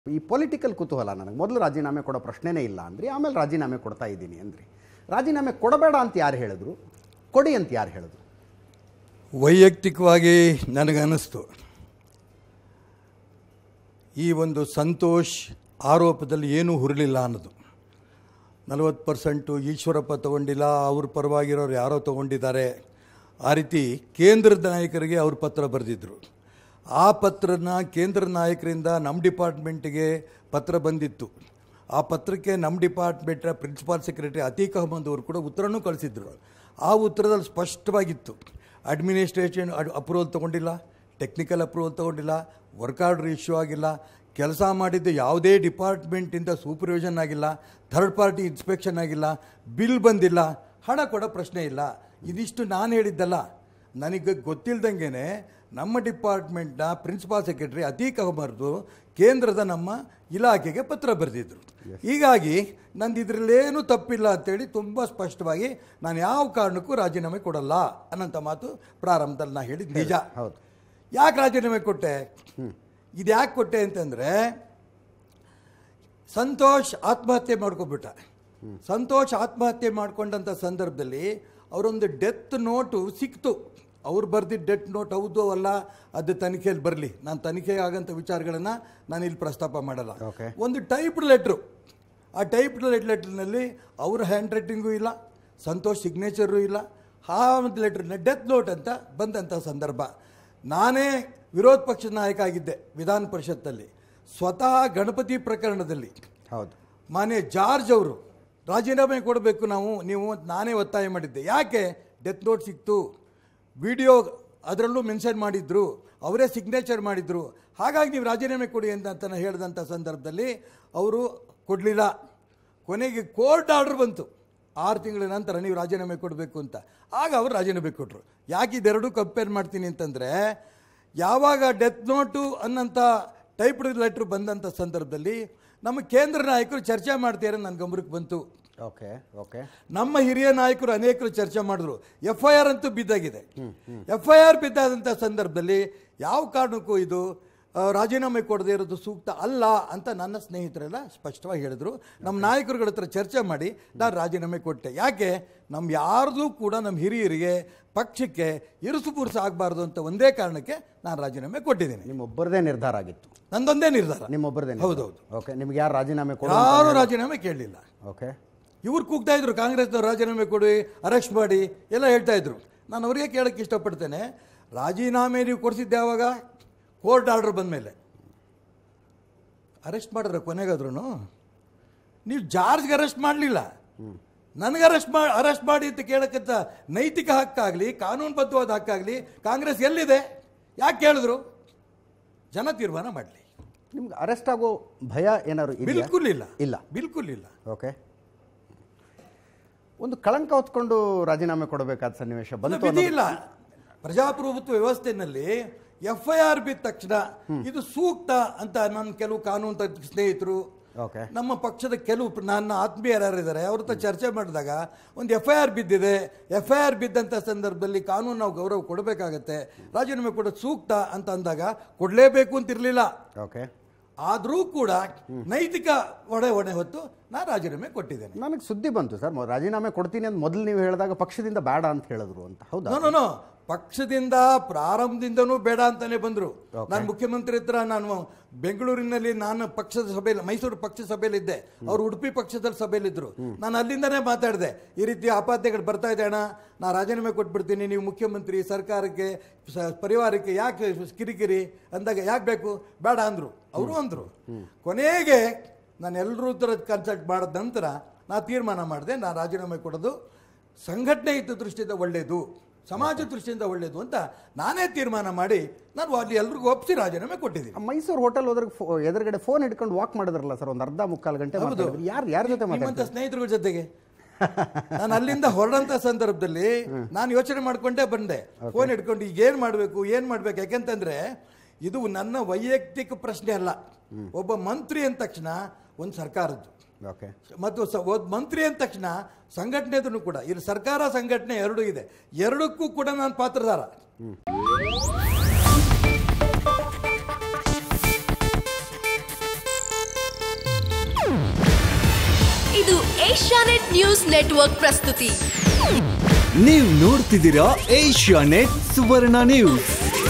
ಈ ಪೊಲಿಟಿಕಲ್ ಕುತೂಹಲ ನನಗೆ ಮೊದಲು ರಾಜೀನಾಮೆ ಕೊಡೋ ಪ್ರಶ್ನೆನೇ ಇಲ್ಲ ಅಂದ್ರಿ ಆಮೇಲೆ ರಾಜೀನಾಮೆ ಕೊಡ್ತಾ ಇದ್ದೀನಿ ಅಂದ್ರಿ ರಾಜೀನಾಮೆ ಕೊಡಬೇಡ ಅಂತ ಯಾರು ಹೇಳಿದ್ರು ಕೊಡಿ ಅಂತ ಯಾರು ಹೇಳಿದ್ರು ವೈಯಕ್ತಿಕವಾಗಿ ನನಗನ್ನಿಸ್ತು ಈ ಒಂದು ಸಂತೋಷ್ ಆರೋಪದಲ್ಲಿ ಏನೂ ಹುರಲಿಲ್ಲ ಅನ್ನೋದು ನಲವತ್ತು ಪರ್ಸೆಂಟು ಈಶ್ವರಪ್ಪ ತಗೊಂಡಿಲ್ಲ ಅವ್ರ ಪರವಾಗಿರೋರು ಯಾರೋ ತಗೊಂಡಿದ್ದಾರೆ ಆ ರೀತಿ ಕೇಂದ್ರದ ನಾಯಕರಿಗೆ ಅವ್ರ ಪತ್ರ ಬರೆದಿದ್ದರು ಆ ಪತ್ರನ ಕೇಂದ್ರ ನಾಯಕರಿಂದ ನಮ್ಮ ಡಿಪಾರ್ಟ್ಮೆಂಟಿಗೆ ಪತ್ರ ಬಂದಿತ್ತು ಆ ಪತ್ರಕ್ಕೆ ನಮ್ಮ ಡಿಪಾರ್ಟ್ಮೆಂಟ್ನ ಪ್ರಿನ್ಸಿಪಾಲ್ ಸೆಕ್ರೆಟರಿ ಅತೀಕ್ ಅಹಮದ್ ಅವರು ಕೂಡ ಉತ್ತರನೂ ಕಳಿಸಿದ್ರು ಆ ಉತ್ತರದಲ್ಲಿ ಸ್ಪಷ್ಟವಾಗಿತ್ತು ಅಡ್ಮಿನಿಸ್ಟ್ರೇಷನ್ ಅಪ್ರೂವಲ್ ತೊಗೊಂಡಿಲ್ಲ ಟೆಕ್ನಿಕಲ್ ಅಪ್ರೂವಲ್ ತೊಗೊಂಡಿಲ್ಲ ವರ್ಕ್ ಆರ್ಡರ್ ಇಶ್ಯೂ ಆಗಿಲ್ಲ ಕೆಲಸ ಮಾಡಿದ್ದು ಯಾವುದೇ ಡಿಪಾರ್ಟ್ಮೆಂಟಿಂದ ಸೂಪರ್ವಿಷನ್ ಆಗಿಲ್ಲ ಥರ್ಡ್ ಪಾರ್ಟಿ ಇನ್ಸ್ಪೆಕ್ಷನ್ ಆಗಿಲ್ಲ ಬಿಲ್ ಬಂದಿಲ್ಲ ಹಣ ಕೊಡೋ ಪ್ರಶ್ನೆ ಇಲ್ಲ ಇದಿಷ್ಟು ನಾನು ಹೇಳಿದ್ದಲ್ಲ ನನಗೆ ಗೊತ್ತಿಲ್ದಂಗೆ ನಮ್ಮ ಡಿಪಾರ್ಟ್ಮೆಂಟ್ನ ಪ್ರಿನ್ಸಿಪಾಲ್ ಸೆಕ್ರೆಟರಿ ಅತೀಕ್ ಅಹಮರ್ದು ಕೇಂದ್ರದ ನಮ್ಮ ಇಲಾಖೆಗೆ ಪತ್ರ ಬರೆದಿದ್ರು ಹೀಗಾಗಿ ನಂದು ಇದರಲ್ಲೇನೂ ತಪ್ಪಿಲ್ಲ ಅಂತೇಳಿ ತುಂಬ ಸ್ಪಷ್ಟವಾಗಿ ನಾನು ಯಾವ ಕಾರಣಕ್ಕೂ ರಾಜೀನಾಮೆ ಕೊಡಲ್ಲ ಅನ್ನೋಂಥ ಮಾತು ಪ್ರಾರಂಭದಲ್ಲಿ ನಾನು ಹೇಳಿದ್ದು ನಿಜ ಹೌದು ಯಾಕೆ ರಾಜೀನಾಮೆ ಕೊಟ್ಟೆ ಇದು ಯಾಕೆ ಕೊಟ್ಟೆ ಅಂತಂದರೆ ಸಂತೋಷ್ ಆತ್ಮಹತ್ಯೆ ಮಾಡ್ಕೊಬಿಟ್ಟ ಸಂತೋಷ್ ಆತ್ಮಹತ್ಯೆ ಮಾಡ್ಕೊಂಡಂಥ ಸಂದರ್ಭದಲ್ಲಿ ಅವರೊಂದು ಡೆತ್ ನೋಟು ಸಿಕ್ತು ಅವ್ರು ಬರೆದಿದ್ದ ಡೆತ್ ನೋಟ್ ಹೌದು ಅಲ್ಲ ಅದು ತನಿಖೆಯಲ್ಲಿ ಬರಲಿ ನಾನು ತನಿಖೆ ಆಗಂಥ ವಿಚಾರಗಳನ್ನು ನಾನು ಇಲ್ಲಿ ಪ್ರಸ್ತಾಪ ಮಾಡಲ್ಲ Okay. ಒಂದು ಟೈಪ್ಡ್ ಲೆಟ್ರು ಆ ಟೈಪ್ಡ್ ಲೆಟ್ರ್ನಲ್ಲಿ ಅವ್ರ ಹ್ಯಾಂಡ್ ರೈಟಿಂಗೂ ಇಲ್ಲ ಸಂತೋಷ್ ಸಿಗ್ನೇಚರು ಇಲ್ಲ ಆ ಒಂದು ಲೆಟ್ರನ್ನ ಡೆತ್ ನೋಟ್ ಅಂತ ಬಂದಂಥ ಸಂದರ್ಭ ನಾನೇ ವಿರೋಧ ಪಕ್ಷದ ನಾಯಕ ಆಗಿದ್ದೆ ವಿಧಾನ ಪರಿಷತ್ತಲ್ಲಿ ಸ್ವತಃ ಗಣಪತಿ ಪ್ರಕರಣದಲ್ಲಿ ಹೌದು ಮಾನ್ಯ ಜಾರ್ಜ್ ಅವರು ರಾಜೀನಾಮೆ ಕೊಡಬೇಕು ನಾವು ನೀವು ಅಂತ ನಾನೇ ಒತ್ತಾಯ ಮಾಡಿದ್ದೆ ಯಾಕೆ ಡೆತ್ ನೋಟ್ ಸಿಕ್ತು ವಿಡಿಯೋ ಅದರಲ್ಲೂ ಮೆನ್ಷನ್ ಮಾಡಿದ್ರು ಅವರೇ ಸಿಗ್ನೇಚರ್ ಮಾಡಿದ್ರು ಹಾಗಾಗಿ ನೀವು ರಾಜೀನಾಮೆ ಕೊಡಿ ಅಂತ ಅಂತ ನಾನು ಹೇಳಿದಂಥ ಸಂದರ್ಭದಲ್ಲಿ ಅವರು ಕೊಡಲಿಲ್ಲ ಕೊನೆಗೆ ಕೋರ್ಟ್ ಆರ್ಡರ್ ಬಂತು ಆರು ತಿಂಗಳ ನಂತರ ನೀವು ರಾಜೀನಾಮೆ ಕೊಡಬೇಕು ಅಂತ ಆಗ ಅವರು ರಾಜೀನಾಮೆ ಕೊಟ್ಟರು ಯಾಕೆ ಇದೆರಡೂ ಕಂಪೇರ್ ಮಾಡ್ತೀನಿ ಅಂತಂದರೆ ಯಾವಾಗ ಡೆತ್ ನೋಟು ಅನ್ನಂಥ ಟೈಪ್ಡ್ ಲೆಟ್ರ್ ಬಂದಂಥ ಸಂದರ್ಭದಲ್ಲಿ ನಮ್ಮ ಕೇಂದ್ರ ನಾಯಕರು ಚರ್ಚೆ ಮಾಡ್ತಾರೆ ನನ್ನ ಗಮನಕ್ಕೆ ಬಂತು ಓಕೆ ಓಕೆ ನಮ್ಮ ಹಿರಿಯ ನಾಯಕರು ಅನೇಕರು ಚರ್ಚೆ ಮಾಡಿದ್ರು ಎಫ್ ಐ ಆರ್ ಅಂತೂ ಬಿದ್ದಾಗಿದೆ ಎಫ್ ಐ ಆರ್ ಬಿದ್ದಾದಂಥ ಸಂದರ್ಭದಲ್ಲಿ ಯಾವ ಕಾರಣಕ್ಕೂ ಇದು ಆ, ರಾಜೀನಾಮೆ ಕೊಡದೇ ಇರೋದು ಸೂಕ್ತ ಅಲ್ಲ ಅಂತ ನನ್ನ ಸ್ನೇಹಿತರೆಲ್ಲ ಸ್ಪಷ್ಟವಾಗಿ ಹೇಳಿದ್ರು ನಮ್ಮ ನಾಯಕರುಗಳ ಹತ್ರ ಚರ್ಚೆ ಮಾಡಿ ನಾನು ರಾಜೀನಾಮೆ ಕೊಟ್ಟೆ ಯಾಕೆ ನಮ್ಮ ಯಾರ್ದು ಕೂಡ ನಮ್ಮ ಹಿರಿಯರಿಗೆ ಪಕ್ಷಕ್ಕೆ ಇರುಸು ಪುರುಸು ಆಗಬಾರ್ದು ಅಂತ ಒಂದೇ ಕಾರಣಕ್ಕೆ ನಾನು ರಾಜೀನಾಮೆ ಕೊಟ್ಟಿದ್ದೀನಿ ನಿಮ್ಮೊಬ್ಬರದೇ ನಿರ್ಧಾರ ಆಗಿತ್ತು ನಂದೊಂದೇ ನಿರ್ಧಾರ ನಿಮ್ಮೊಬ್ಬರದೇ ಹೌದೌದು. ಓಕೆ ನಿಮ್ಗೆ ಯಾರು ರಾಜೀನಾಮೆ ಕೊಡು ಯಾರು ರಾಜೀನಾಮೆ ಕೇಳಲಿಲ್ಲ ಓಕೆ ಇವ್ರು ಕೂಗ್ತಾ ಇದ್ರು ಕಾಂಗ್ರೆಸ್ನವ್ರು ರಾಜೀನಾಮೆ ಕೊಡಿ ಅರೆಸ್ಟ್ ಮಾಡಿ ಎಲ್ಲ ಹೇಳ್ತಾ ಇದ್ರು ನಾನು ಅವರಿಗೆ ಕೇಳಕ್ಕೆ ಇಷ್ಟಪಡ್ತೇನೆ ರಾಜೀನಾಮೆ ನೀವು ಕೊಡಿಸಿದ್ದೆ ಯಾವಾಗ ಕೋರ್ಟ್ ಆರ್ಡರ್ ಬಂದ ಮೇಲೆ ಅರೆಸ್ಟ್ ಮಾಡಿದ್ರೆ ಕೊನೆಗಾದ್ರೂ ನೀವು ಜಾರ್ಜ್ಗೆ ಅರೆಸ್ಟ್ ಮಾಡಲಿಲ್ಲ ನನಗೆ ಅರೆಸ್ಟ್ ಮಾಡಿ ಅರೆಸ್ಟ್ ಮಾಡಿ ಅಂತ ಕೇಳಕ್ಕಂತ ನೈತಿಕ ಹಕ್ಕಾಗಲಿ ಕಾನೂನುಬದ್ಧವಾದ ಹಕ್ಕಾಗಲಿ ಕಾಂಗ್ರೆಸ್ ಎಲ್ಲಿದೆ ಯಾಕೆ ಕೇಳಿದ್ರು ಜನ ತೀರ್ಮಾನ ಮಾಡಲಿ ನಿಮ್ಗೆ ಅರೆಸ್ಟ್ ಆಗೋ ಭಯ ಏನಾದ್ರು ಇದೆಯಾ ಬಿಲ್ಕುಲ್ ಇಲ್ಲ ಇಲ್ಲ ಬಿಲ್ಕುಲ್ ಇಲ್ಲ ಓಕೆ ಒಂದು ಕಳಂಕ ಹೊತ್ಕೊಂಡು ರಾಜೀನಾಮೆ ಕೊಡಬೇಕಾದ ಸನ್ನಿವೇಶ ಅದು ಬಂತು ವಿಧಿ ಅನ್ನೋದು- ಇಲ್ಲ ಪ್ರಜಾಪ್ರಭುತ್ವ ವ್ಯವಸ್ಥೆನಲ್ಲಿ ಎಫ್ ಐ ಆರ್ ಬಿದ್ದ ತಕ್ಷಣ ಇದು ಸೂಕ್ತ ಅಂತ ನನ್ನ ಕೆಲವು ಕಾನೂನು ತಜ್ಞ ಸ್ನೇಹಿತರು ಓಕೆ ನಮ್ಮ ಪಕ್ಷದ ಕೆಲವು ಪ್ರ- ನನ್ನ ಆತ್ಮೀಯರು ಯಾರಿದ್ದಾರೆ ಅವ್ರ ಹತ್ರ ಚರ್ಚೆ ಮಾಡಿದಾಗ ಒಂದು ಎಫ್ ಐ ಆರ್ ಬಿದ್ದಿದೆ ಎಫ್ ಐ ಆರ್ ಬಿದ್ದಂಥ ಸಂದರ್ಭದಲ್ಲಿ ಕಾನೂನು ನಾವು ಗೌರವ ಕೊಡಬೇಕಾಗತ್ತೆ ರಾಜೀನಾಮೆ ಕೊಡೋದು ಸೂಕ್ತ ಅಂತ ಅಂದಾಗ ಕೊಡಲೇಬೇಕು ಅಂತಿರಲಿಲ್ಲ ಓಕೆ ಆದರೂ ಕೂಡ ನೈತಿಕ ಹೊಣೆ ಹೊಣೆ ಹೊತ್ತು ನಾನು ರಾಜೀನಾಮೆ ಕೊಟ್ಟಿದ್ದೇನೆ ನನಗೆ ಸುದ್ದಿ ಬಂತು ಸರ್ ಮೊ- ರಾಜೀನಾಮೆ ಕೊಡ್ತೀನಿ ಅಂತ ಮೊದಲು ನೀವು ಹೇಳಿದಾಗ ಪಕ್ಷದಿಂದ ಬೇಡ ಅಂತ ಹೇಳಿದ್ರು ಅಂತ ಹೌದಾ ನೋ ನೋ ನೋ ಪಕ್ಷದಿಂದ ಪ್ರಾರಂಭದಿಂದನೂ ಬೇಡ ಅಂತಾನೆ ಬಂದರು ನಾನು ಮುಖ್ಯಮಂತ್ರಿ ಹತ್ರ ನಾನು ಬೆಂಗಳೂರಿನಲ್ಲಿ ನಾನು ಪಕ್ಷದ ಸಭೆಯಲ್ಲಿ ಮೈಸೂರು ಪಕ್ಷದ ಸಭೆಯಲ್ಲಿದ್ದೆ ಅವರು ಉಡುಪಿ ಪಕ್ಷದಲ್ಲಿ ಸಭೆಯಲ್ಲಿದ್ದರು ನಾನು ಅಲ್ಲಿಂದನೇ ಮಾತಾಡಿದೆ ಈ ರೀತಿ ಆಪಾದನೆಗಳು ಬರ್ತಾ ಇದೆ ಅಣ್ಣ ನಾನು ರಾಜೀನಾಮೆ ಕೊಟ್ಬಿಡ್ತೀನಿ ನೀವು ಮುಖ್ಯಮಂತ್ರಿ ಸರ್ಕಾರಕ್ಕೆ ಸ- ಪರಿವಾರಕ್ಕೆ ಯಾಕೆ ಕಿರಿಕಿರಿ ಅಂದಾಗ ಯಾಕೆ ಬೇಕು ಬೇಡ ಅಂದರು ಅವರು ಅಂದರು ಕೊನೆಗೆ ನಾನು ಎಲ್ಲರೂ ಥರ ಕನ್ಸಲ್ಟ್ ಮಾಡಿದ ನಂತರ ನಾ ತೀರ್ಮಾನ ಮಾಡಿದೆ ನಾನು ರಾಜೀನಾಮೆ ಕೊಡೋದು ಸಂಘಟನೆ ಇದ್ದ ದೃಷ್ಟಿಯಿಂದ ಒಳ್ಳೆಯದು ಸಮಾಜ ದೃಷ್ಟಿಯಿಂದ ಒಳ್ಳೆಯದು ಅಂತ ನಾನೇ ತೀರ್ಮಾನ ಮಾಡಿ ನಾನು ಅಲ್ಲಿ ಎಲ್ರಿಗೂ ಒಪ್ಪಿಸಿ ರಾಜೀನಾಮೆ ಕೊಟ್ಟಿದ್ದೀನಿ ಆ ಮೈಸೂರು ಹೋಟೆಲ್ ಹೋದ್ರೆ ಫೋ- ಎದುರುಗಡೆ ಫೋನ್ ಹಿಡ್ಕೊಂಡು ವಾಕ್ ಮಾಡಿದ್ರಲ್ಲ ಸರ್ ಒಂದು ಅರ್ಧ ಮುಕ್ಕಾಲು ಗಂಟೆ ಮಾತಾಡಿದ್ರಿ ಯಾರು ಯಾರ ಜೊತೆ ನಿಮ್ಮಂಥ ಮಾತಾಡ್ತಾರೆ ಸ್ನೇಹಿತರುಗಳ ಜೊತೆಗೆ ನಾನು ಅಲ್ಲಿಂದ ಹೊರಡಂತ ಸಂದರ್ಭದಲ್ಲಿ ನಾನು ಯೋಚನೆ ಮಾಡ್ಕೊಂಡೇ ಬಂದೆ ಫೋನ್ ಹಿಡ್ಕೊಂಡು ಈಗ ಏನು ಮಾಡಬೇಕು ಏನು ಮಾಡಬೇಕು ಯಾಕೆಂತಂದ್ರೆ ಇದು ನನ್ನ ವೈಯಕ್ತಿಕ ಪ್ರಶ್ನೆ ಅಲ್ಲ ಒಬ್ಬ ಮಂತ್ರಿ ಅಂದ ತಕ್ಷಣ ಒಂದು ಸರ್ಕಾರದ್ದು ಓಕೆ ಮತ್ತು ಸ ಒಬ್ಬ ಮಂತ್ರಿ ಅಂದ ತಕ್ಷಣ ಸಂಘಟನೆದೂ ಕೂಡ ಇಲ್ಲಿ ಸರ್ಕಾರ ಸಂಘಟನೆ ಎರಡೂ ಇದೆ ಎರಡಕ್ಕೂ ಕೂಡ ನಾನು ಪಾತ್ರದಾರ ಏಷ್ಯಾನೆಟ್ ನ್ಯೂಸ್ ನೆಟ್ವರ್ಕ್ ಪ್ರಸ್ತುತಿ ನೀವು ನೋಡ್ತಿದ್ದೀರಾ ಏಷ್ಯಾ ನೆಟ್ ಸುವರ್ಣ ನ್ಯೂಸ್